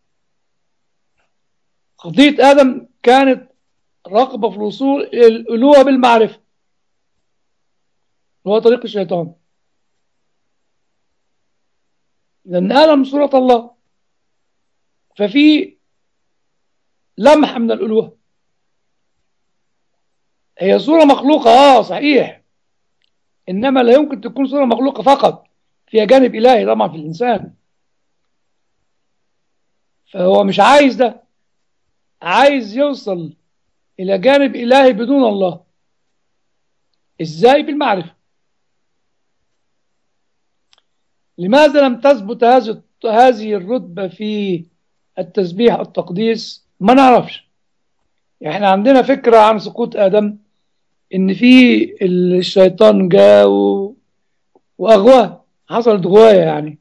خطية آدم كانت رغبة في الوصول إلى الألوهة بالمعرفة هو طريق الشيطان لأن آدم صورة الله ففي لمحة من الألوهة هي صورة مخلوقة آه صحيح إنما لا يمكن تكون صورة مخلوقة فقط فيها جانب إلهي طبعا في الإنسان فهو مش عايز ده عايز يوصل إلى جانب إلهي بدون الله إزاي بالمعرفة لماذا لم تثبت هذه هذه الرتبة في التسبيح التقديس ما نعرفش يعني احنا عندنا فكرة عن سقوط آدم إن في الشيطان جاء و... وأغواه حصلت غواية يعني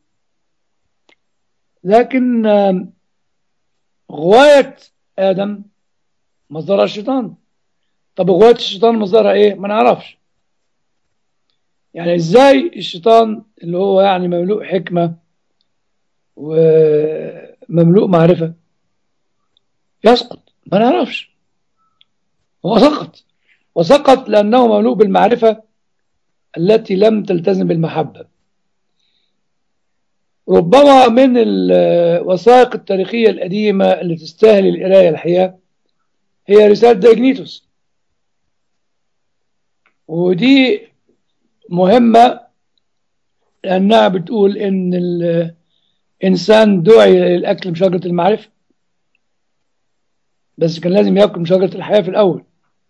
لكن آم، غواية آدم مصدرها الشيطان طب غواية الشيطان مصدرها إيه؟ ما نعرفش يعني إزاي الشيطان اللي هو يعني مملوء حكمة ومملوء معرفة يسقط ما نعرفش هو سقط وسقط لأنه مملوء بالمعرفة التي لم تلتزم بالمحبة ربما من الوثائق التاريخية القديمة اللي تستاهل القراية الحقيقة هي رسالة دايجنيتوس ودي مهمة لأنها بتقول إن الإنسان دعي للأكل من شجرة المعرفة بس كان لازم يأكل من شجرة الحياة في الأول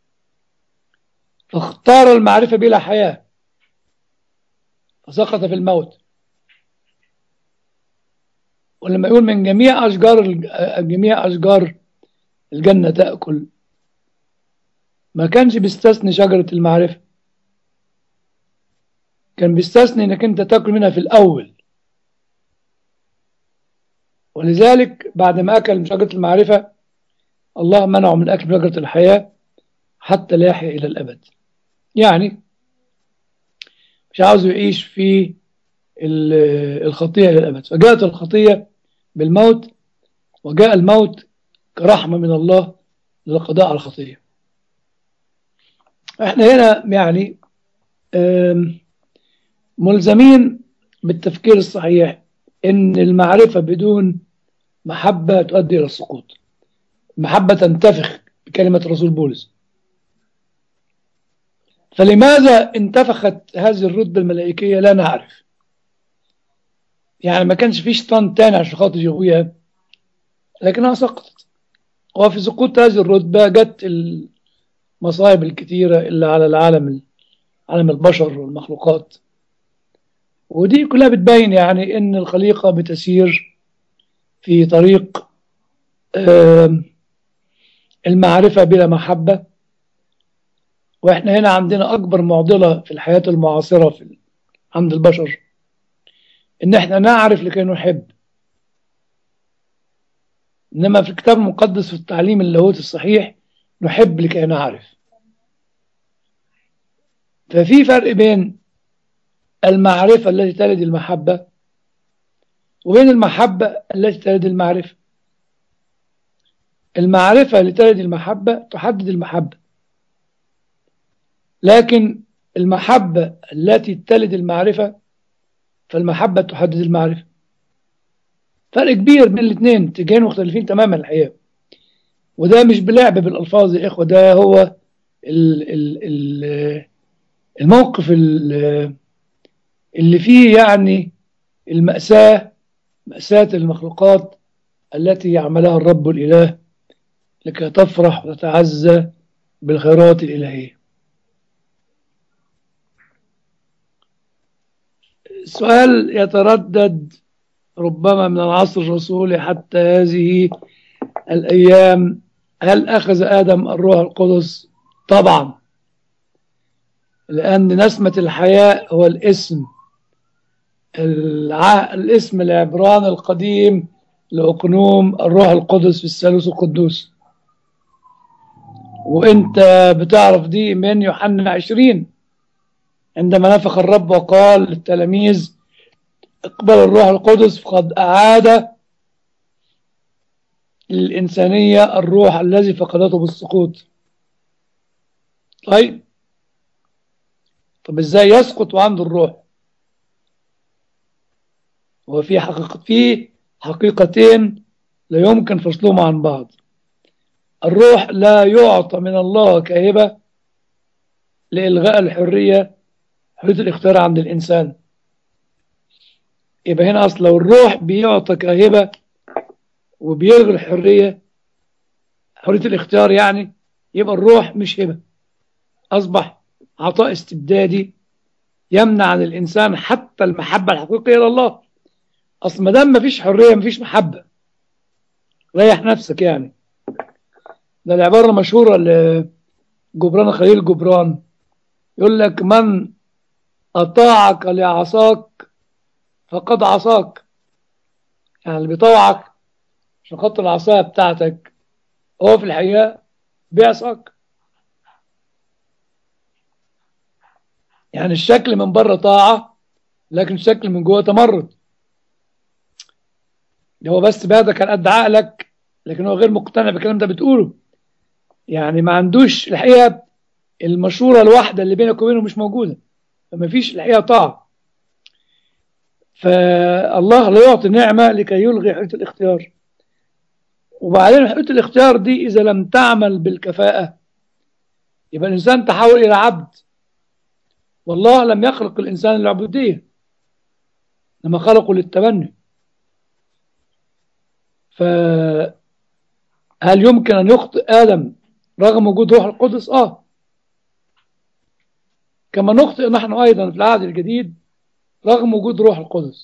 فاختار المعرفة بلا حياة فسقط في الموت ولما يقول من جميع أشجار جميع أشجار الجنة تأكل ما كانش بيستثني شجرة المعرفة كان بيستثني انك انت تاكل منها في الاول ولذلك بعد ما اكل من شجره المعرفه الله منعه من اكل شجره الحياه حتى لا يحيا الى الابد يعني مش عاوز يعيش في الخطيه الى الابد فجاءت الخطيه بالموت وجاء الموت كرحمه من الله للقضاء على الخطيه احنا هنا يعني ملزمين بالتفكير الصحيح ان المعرفة بدون محبة تؤدي الى السقوط المحبة تنتفخ بكلمة رسول بولس فلماذا انتفخت هذه الرتبة الملائكية لا نعرف يعني ما كانش في شيطان تاني عشان خاطر يغويها لكنها سقطت وفي سقوط هذه الرتبة جت المصائب الكثيرة اللي على العالم عالم البشر والمخلوقات ودي كلها بتبين يعني ان الخليقة بتسير في طريق المعرفة بلا محبة واحنا هنا عندنا اكبر معضلة في الحياة المعاصرة في عند البشر ان احنا نعرف لكي نحب انما في الكتاب المقدس في التعليم اللاهوتي الصحيح نحب لكي نعرف ففي فرق بين المعرفة التي تلد المحبة وبين المحبة التي تلد المعرفة المعرفة اللي تلد المحبة تحدد المحبة لكن المحبة التي تلد المعرفة فالمحبة تحدد المعرفة فرق كبير بين الاثنين اتجاهين مختلفين تماما الحقيقة وده مش بلعب بالألفاظ يا إخوة ده هو ال ال ال الموقف ال- اللي فيه يعني المأساة مأساة المخلوقات التي يعملها الرب الإله لكي تفرح وتتعزى بالخيرات الإلهية السؤال يتردد ربما من العصر الرسولي حتى هذه الأيام هل أخذ آدم الروح القدس طبعا لأن نسمة الحياة هو الاسم الع... الاسم العبراني القديم لأقنوم الروح القدس في الثالوث القدوس وانت بتعرف دي من يوحنا 20 عندما نفخ الرب وقال للتلاميذ اقبل الروح القدس فقد أعاد للإنسانية الروح الذي فقدته بالسقوط طيب طب ازاي يسقط وعنده الروح هو في حقيقة في حقيقتين لا يمكن فصلهما عن بعض الروح لا يعطى من الله كهبة لإلغاء الحرية حرية الاختيار عند الإنسان يبقى هنا أصل لو الروح بيعطى كهبة وبيلغي الحرية حرية الاختيار يعني يبقى الروح مش هبة أصبح عطاء استبدادي يمنع عن الإنسان حتى المحبة الحقيقية لله أصل ما دام مفيش حرية مفيش محبة ريح نفسك يعني ده العبارة المشهورة لجبران خليل جبران يقول لك من أطاعك لعصاك فقد عصاك يعني اللي بيطوعك عشان خاطر العصاية بتاعتك هو في الحقيقة بيعصاك يعني الشكل من بره طاعة لكن الشكل من جوه تمرد هو بس بهذا كان قد عقلك لكن هو غير مقتنع بالكلام ده بتقوله يعني ما عندوش الحقيقة المشورة الواحدة اللي بينك وبينه مش موجودة فما فيش الحقيقة طاعة فالله لا يعطي نعمة لكي يلغي حرية الاختيار وبعدين حرية الاختيار دي إذا لم تعمل بالكفاءة يبقى الإنسان تحول إلى عبد والله لم يخلق الإنسان للعبودية لما خلقه للتبني فهل يمكن أن يخطئ آدم رغم وجود روح القدس آه كما نخطئ نحن أيضا في العهد الجديد رغم وجود روح القدس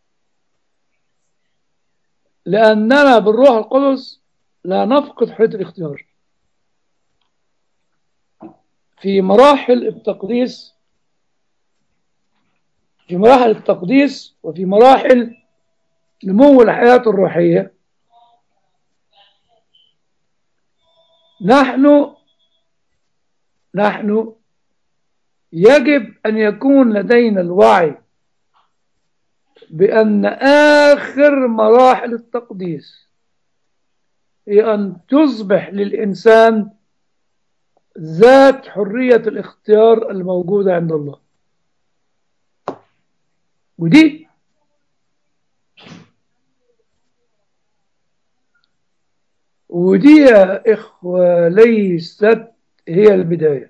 لأننا بالروح القدس لا نفقد حرية الاختيار في مراحل التقديس في مراحل التقديس وفي مراحل نمو الحياة الروحية نحن نحن يجب أن يكون لدينا الوعي بأن آخر مراحل التقديس هي أن تصبح للإنسان ذات حرية الاختيار الموجودة عند الله ودي ودي يا إخوة ليست هي البداية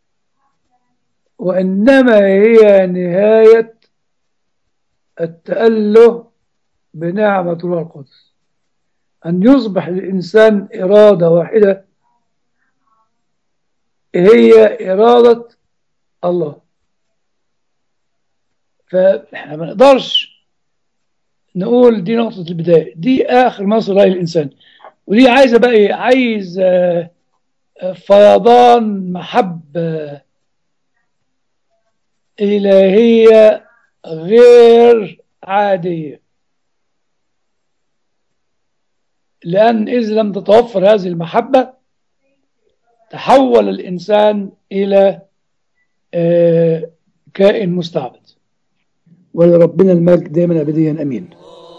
وإنما هي نهاية التأله بنعمة الله القدس أن يصبح للإنسان إرادة واحدة هي إرادة الله فإحنا ما نقدرش نقول دي نقطة البداية دي آخر ما يصل إليه الإنسان ودي عايزة بقى إيه عايز فيضان محبة إلهية غير عادية لأن إذا لم تتوفر هذه المحبة تحول الإنسان إلى كائن مستعبد ولربنا المجد دائما أبديا أمين